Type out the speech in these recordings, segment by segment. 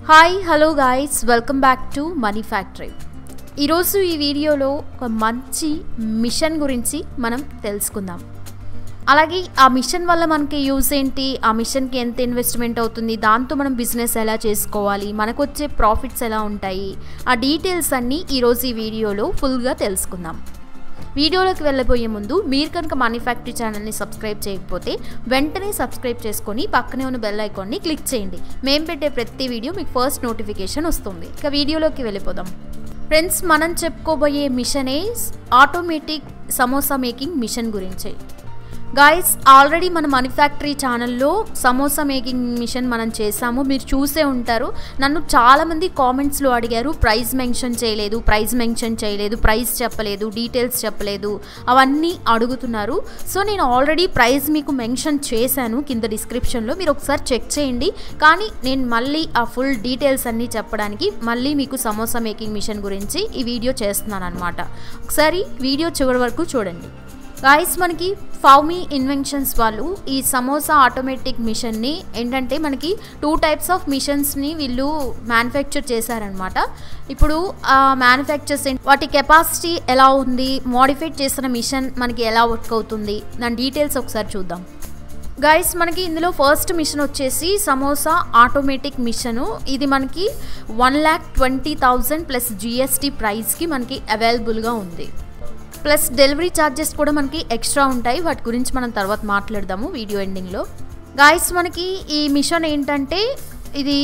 hi hello guys welcome back to Money Factory ఈరోజు ఈ వీడియోలో ఒక మంచి మిషన్ గురించి మనం తెలుసుకుందాం అలాగే ఆ మిషన్ వల్ల మనకి యూస్ ఏంటి ఆ మిషన్కి ఎంత ఇన్వెస్ట్మెంట్ అవుతుంది దాంతో మనం బిజినెస్ ఎలా చేసుకోవాలి మనకు వచ్చే ప్రాఫిట్స్ ఎలా ఉంటాయి ఆ డీటెయిల్స్ అన్నీ ఈరోజు ఈ వీడియోలో ఫుల్గా తెలుసుకుందాం వీడియోలోకి వెళ్ళబోయే ముందు మీరు కనుక మనీ ఫ్యాక్టరీ ఛానల్ని సబ్స్క్రైబ్ చేయకపోతే వెంటనే సబ్స్క్రైబ్ చేసుకొని పక్కనే ఉన్న బెల్ ఐకాన్ని క్లిక్ చేయండి మేము పెట్టే ప్రతి వీడియో మీకు ఫస్ట్ నోటిఫికేషన్ వస్తుంది ఇక వీడియోలోకి వెళ్ళిపోదాం ఫ్రెండ్స్ మనం చెప్పుకోబోయే మిషనే ఆటోమేటిక్ సమోసా మేకింగ్ మిషన్ గురించి గాయస్ ఆల్రెడీ మన మనీ ఫ్యాక్టరీ ఛానల్లో సమోసా మేకింగ్ మిషన్ మనం చేసాము మీరు చూసే ఉంటారు నన్ను చాలామంది కామెంట్స్లో అడిగారు ప్రైస్ మెన్షన్ చేయలేదు ప్రైస్ మెన్షన్ చేయలేదు ప్రైస్ చెప్పలేదు డీటెయిల్స్ చెప్పలేదు అవన్నీ అడుగుతున్నారు సో నేను ఆల్రెడీ ప్రైస్ మీకు మెన్షన్ చేశాను కింద డిస్క్రిప్షన్లో మీరు ఒకసారి చెక్ చేయండి కానీ నేను మళ్ళీ ఆ ఫుల్ డీటెయిల్స్ అన్నీ చెప్పడానికి మళ్ళీ మీకు సమోసా మేకింగ్ మిషన్ గురించి ఈ వీడియో చేస్తున్నాను అనమాట ఒకసారి వీడియో చివరి వరకు చూడండి గాయస్ మనకి ఫౌమీ ఇన్వెన్షన్స్ వాళ్ళు ఈ సమోసా ఆటోమేటిక్ మిషన్ని ఏంటంటే మనకి టూ టైప్స్ ఆఫ్ మిషన్స్ని వీళ్ళు మ్యానుఫ్యాక్చర్ చేశారనమాట ఇప్పుడు ఆ మ్యానుఫ్యాక్చర్స్ వాటి కెపాసిటీ ఎలా ఉంది మోడిఫైడ్ చేసిన మిషన్ మనకి ఎలా వర్క్ అవుతుంది దాని డీటెయిల్స్ ఒకసారి చూద్దాం గైస్ మనకి ఇందులో ఫస్ట్ మిషన్ వచ్చేసి సమోసా ఆటోమేటిక్ మిషను ఇది మనకి one lakh twenty thousand plus GST ప్రైస్కి మనకి అవైలబుల్గా ఉంది ప్లస్ డెలివరీ ఛార్జెస్ కూడా మనకి ఎక్స్ట్రా ఉంటాయి వాటి గురించి మనం తర్వాత మాట్లాడదాము వీడియో ఎండింగ్లో గాయస్ మనకి ఈ మిషన్ ఏంటంటే ఇది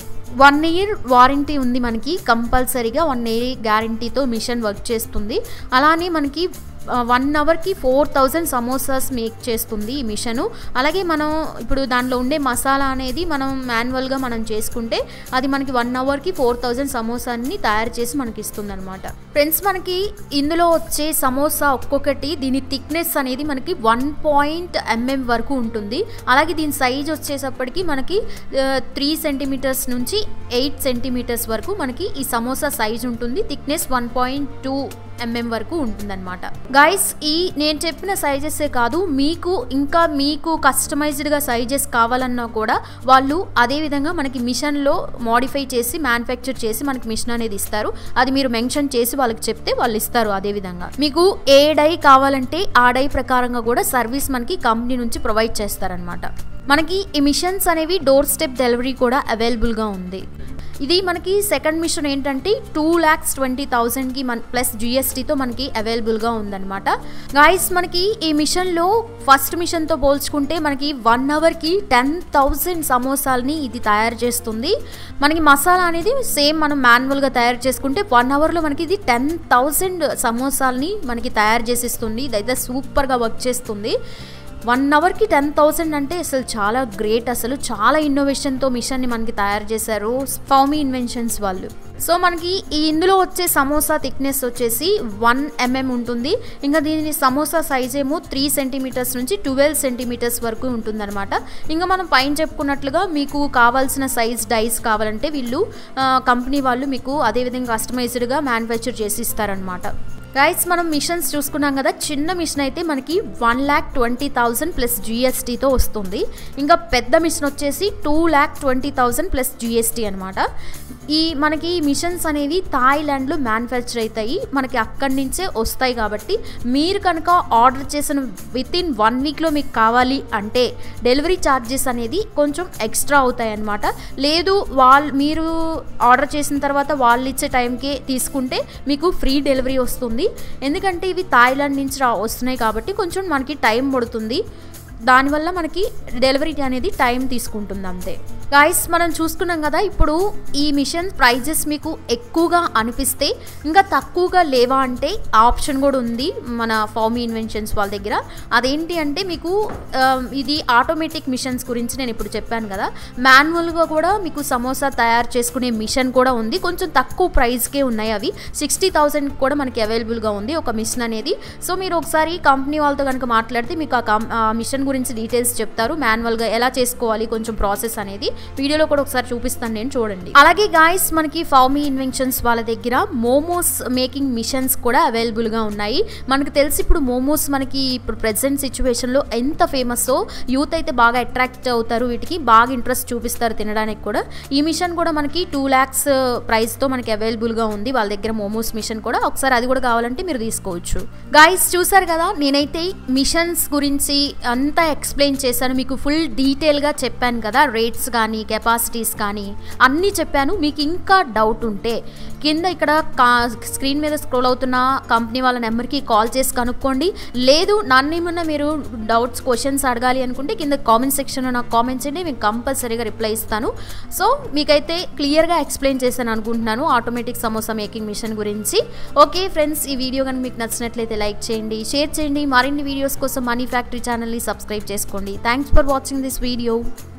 వన్ ఇయర్ వారంటీ ఉంది మనకి కంపల్సరీగా వన్ ఇయర్ గ్యారంటీతో మిషన్ వర్క్ చేస్తుంది అలానే మనకి వన్ అవర్కి ఫోర్ థౌజండ్ సమోసాస్ మేక్ చేస్తుంది ఈ మిషను అలాగే మనం ఇప్పుడు దాంట్లో ఉండే మసాలా అనేది మనం మాన్యువల్గా మనం చేసుకుంటే అది మనకి వన్ అవర్కి ఫోర్ థౌజండ్ సమోసాని తయారు చేసి మనకి ఇస్తుంది అనమాట ఫ్రెండ్స్ మనకి ఇందులో వచ్చే సమోసా ఒక్కొక్కటి దీని థిక్నెస్ అనేది మనకి వన్ పాయింట్ ఎంఎం వరకు ఉంటుంది అలాగే దీని సైజ్ వచ్చేసప్పటికి మనకి త్రీ సెంటీమీటర్స్ నుంచి ఎయిట్ సెంటీమీటర్స్ వరకు మనకి ఈ సమోసా సైజ్ ఉంటుంది thickness one point two mm వరకు ఉంటుందన్నమాట గైస్ ఈ నేను చెప్పిన సైజెసే కాదు మీకు ఇంకా మీకు కస్టమైజ్డ్గా సైజెస్ కావాలన్నా కూడా వాళ్ళు అదే విధంగా మనకి మిషన్లో మోడిఫై చేసి మ్యానుఫ్యాక్చర్ చేసి మనకి మిషన్ అనేది ఇస్తారు అది మీరు మెన్షన్ చేసి వాళ్ళకి చెప్తే వాళ్ళు ఇస్తారు అదే విధంగా మీకు ఏ డై కావాలంటే ఆ డై ప్రకారంగా కూడా సర్వీస్ మనకి కంపెనీ నుంచి ప్రొవైడ్ చేస్తారనమాట మనకి ఈ మిషన్స్ అనేవి డోర్ స్టెప్ డెలివరీ కూడా అవైలబుల్గా ఉంది ఇది మనకి సెకండ్ మిషన్ ఏంటంటే టూ ల్యాక్స్ ట్వంటీ థౌజండ్కి మన ప్లస్ జిఎస్టీతో మనకి అవైలబుల్గా ఉందన్నమాట గాయస్ మనకి ఈ మిషన్లో ఫస్ట్ మిషన్తో పోల్చుకుంటే మనకి వన్ అవర్కి టెన్ థౌజండ్ సమోసాలని ఇది తయారు చేస్తుంది మనకి మసాలా అనేది సేమ్ మనం మాన్యువల్గా తయారు చేసుకుంటే వన్ అవర్లో మనకి ఇది టెన్ థౌజండ్ సమోసాలని మనకి తయారు చేసిస్తుంది ఇదైతే సూపర్గా వర్క్ చేస్తుంది వన్ అవర్కి టెన్ థౌసండ్ అంటే అసలు చాలా గ్రేట్ అసలు చాలా ఇన్నోవేషన్తో మిషన్ని మనకి తయారు చేశారు ఫౌమీ ఇన్వెన్షన్స్ వాళ్ళు సో మనకి ఈ ఇందులో వచ్చే సమోసా థిక్నెస్ వచ్చేసి వన్ ఎంఎం ఉంటుంది ఇంకా దీని సమోసా సైజ్ ఏమో త్రీ సెంటీమీటర్స్ నుంచి ట్వెల్వ్ సెంటీమీటర్స్ వరకు ఉంటుందన్నమాట ఇంకా మనం పైన చెప్పుకున్నట్లుగా మీకు కావాల్సిన సైజ్ డైస్ కావాలంటే వీళ్ళు కంపెనీ వాళ్ళు మీకు అదేవిధంగా కస్టమైజ్డ్గా మ్యానుఫ్యాక్చర్ చేసి ఇస్తారనమాట గైస్ మనం మిషన్స్ చూసుకున్నాం కదా చిన్న మిషన్ అయితే మనకి one lakh twenty thousand plus జిఎస్టీతో వస్తుంది ఇంకా పెద్ద మిషన్ వచ్చేసి two lakh twenty thousand plus GST అనమాట ఈ మనకి మిషన్స్ అనేవి థాయిలాండ్లో మ్యానుఫ్యాక్చర్ అవుతాయి మనకి అక్కడి నుంచే వస్తాయి కాబట్టి మీరు కనుక ఆర్డర్ చేసిన విత్ ఇన్ వన్ వీక్లో మీకు కావాలి అంటే డెలివరీ ఛార్జెస్ అనేది కొంచెం ఎక్స్ట్రా అవుతాయి అనమాట లేదు వాళ్ళు మీరు ఆర్డర్ చేసిన తర్వాత వాళ్ళు ఇచ్చే టైంకే తీసుకుంటే మీకు ఫ్రీ డెలివరీ వస్తుంది ఎందుకంటే ఇవి థాయిలాండ్ నుంచి రా వస్తున్నాయి కాబట్టి కొంచెం మనకి టైం పడుతుంది దానివల్ల మనకి డెలివరీ అనేది టైం తీసుకుంటుంది అంతే గాయస్ మనం చూసుకున్నాం కదా ఇప్పుడు ఈ మిషన్ ప్రైజెస్ మీకు ఎక్కువగా అనిపిస్తే ఇంకా తక్కువగా లేవా అంటే ఆప్షన్ కూడా ఉంది మన ఫార్మీ ఇన్వెన్షన్స్ వాళ్ళ దగ్గర అదేంటి అంటే మీకు ఇది ఆటోమేటిక్ మిషన్స్ గురించి నేను ఇప్పుడు చెప్పాను కదా మాన్యువల్గా కూడా మీకు సమోసా తయారు చేసుకునే మిషన్ కూడా ఉంది కొంచెం తక్కువ ప్రైస్కే ఉన్నాయి అవి సిక్స్టీ థౌసండ్ కూడా మనకి అవైలబుల్గా ఉంది ఒక మిషన్ అనేది సో మీరు ఒకసారి కంపెనీ వాళ్ళతో కనుక మాట్లాడితే మీకు ఆ మిషన్ గురించి డీటెయిల్స్ చెప్తారు మాన్యువల్గా ఎలా చేసుకోవాలి కొంచెం ప్రాసెస్ అనేది వీడియోలో కూడా ఒకసారి చూపిస్తాను నేను చూడండి అలాగే గాయస్ మనకి ఫౌమీ ఇన్వెన్షన్స్ వాళ్ళ దగ్గర మోమోస్ మేకింగ్ మిషన్స్ కూడా అవైలబుల్గా ఉన్నాయి మనకు తెలిసి ఇప్పుడు మోమోస్ మనకి ఇప్పుడు ప్రజెంట్ సిచ్యువేషన్లో ఎంత ఫేమస్ యూత్ అయితే బాగా అట్రాక్ట్ అవుతారు వీటికి బాగా ఇంట్రెస్ట్ చూపిస్తారు తినడానికి కూడా ఈ మిషన్ కూడా మనకి టూ ల్యాక్స్ ప్రైస్తో మనకి అవైలబుల్గా ఉంది వాళ్ళ దగ్గర మోమోస్ మిషన్ కూడా ఒకసారి అది కూడా కావాలంటే మీరు తీసుకోవచ్చు గాయస్ చూసారు కదా నేనైతే మిషన్స్ గురించి అంతా ఎక్స్ప్లెయిన్ చేశాను మీకు ఫుల్ డీటెయిల్గా చెప్పాను కదా రేట్స్ కానీ కెపాసిటీస్ కానీ అన్నీ చెప్పాను మీకు ఇంకా డౌట్ ఉంటే కింద ఇక్కడ కా స్క్రీన్ మీద స్క్రోల్ అవుతున్న కంపెనీ వాళ్ళ నెంబర్కి కాల్ చేసి కనుక్కోండి లేదు నన్నేమన్నా మీరు డౌట్స్ క్వశ్చన్స్ అడగాలి అనుకుంటే కింద కామెంట్ సెక్షన్లో నాకు కామెంట్ చేయండి మీకు కంపల్సరీగా రిప్లై ఇస్తాను సో మీకైతే క్లియర్గా ఎక్స్ప్లెయిన్ చేశాను అనుకుంటున్నాను ఆటోమేటిక్ సమోసా మేకింగ్ మిషన్ గురించి ఓకే ఫ్రెండ్స్ ఈ వీడియో కనుక మీకు నచ్చినట్లయితే లైక్ చేయండి షేర్ చేయండి మరిన్ని వీడియోస్ కోసం మనీ ఫ్యాక్టరీ ఛానల్ని సబ్స్క్రైబ్ చేసుకోండి thanks for watching this video